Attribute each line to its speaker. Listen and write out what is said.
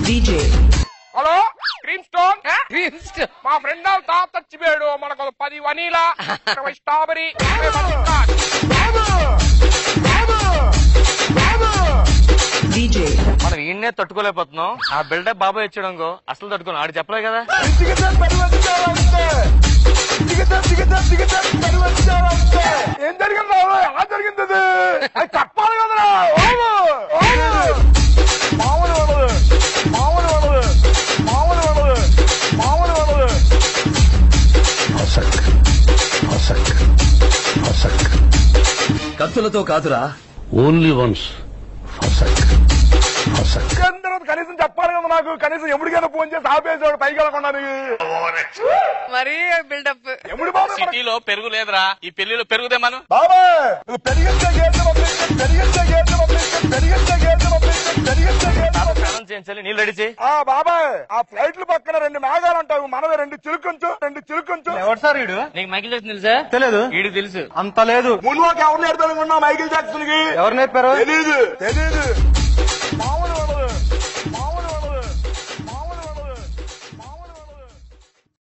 Speaker 1: DJ.
Speaker 2: Hello cream stone cream stone మా friend వాళ్ళ తాత చచ్చిపోయాడు మనకు ఒక పది వనీలా ఇరవై స్ట్రాబెరీ ఇరవై బటర్స్కాచ్.
Speaker 1: DJ.
Speaker 3: మనం ఈయన్నే తట్టుకోలేకపోతున్నాం ఆ బిల్డప్ బాబాయ్ ఇచ్చడంగో అసలు తట్టుకోను ఆడు చెప్పలే కదా
Speaker 2: ఏం జరిగింది బాబు? ఎలా జరిగింది అది? అది చెప్పాలి కదరా ఓము, ఓము. మామూలు ఉండదు మామూలు ఉండదు మామూలు ఉండదు మామూలు ఉండదు
Speaker 4: కత్తులతో కాదురా
Speaker 5: ఓన్లీ వన్స్
Speaker 2: దాని తర్వాత కనీసం చెప్పాలి కదా నాకు కనీసం ఎప్పటికైనా ఫోన్ చేసి ఆపేసాడు పైకి వెళ్ళకుండా
Speaker 6: మరీ బిల్డప్
Speaker 2: ఎప్పుడు బాబు
Speaker 3: సిటీలో పెరుగు లేదురా ఈ పెళ్లిలో పెరుగుదేమను
Speaker 2: బాబా నువ్వు పెరిగించే గేట్లు పంపించే పెరిగించే గేట్లు పంపించే పెరిగించే గేట్లు పంపించే పెరిగించే గేట్లు పంపించే
Speaker 3: స్నానం చేయించాలి నీళ్ళు రెడీ చేయి
Speaker 2: ఆ బాబాయ్ ఆ ఫ్లైట్ల పక్కన రెండు మేఘాలు ఉంటావు మనవి రెండు చిలుకుంచు రెండు చిలుకుంచు
Speaker 4: ఎవరు సార్ వీడు
Speaker 3: నీకు మైకిల్ జాక్సన్ తెలుసా
Speaker 4: తెలియదు
Speaker 3: వీడికి తెలుసు
Speaker 4: అంత లేదు
Speaker 2: మున్లోకి ఎవరు నేర్పాలనుకున్నావు మైకిల్ జాక్సన్ కి
Speaker 4: ఎవరు నేర్పారు
Speaker 2: తెలీదు తెలీదు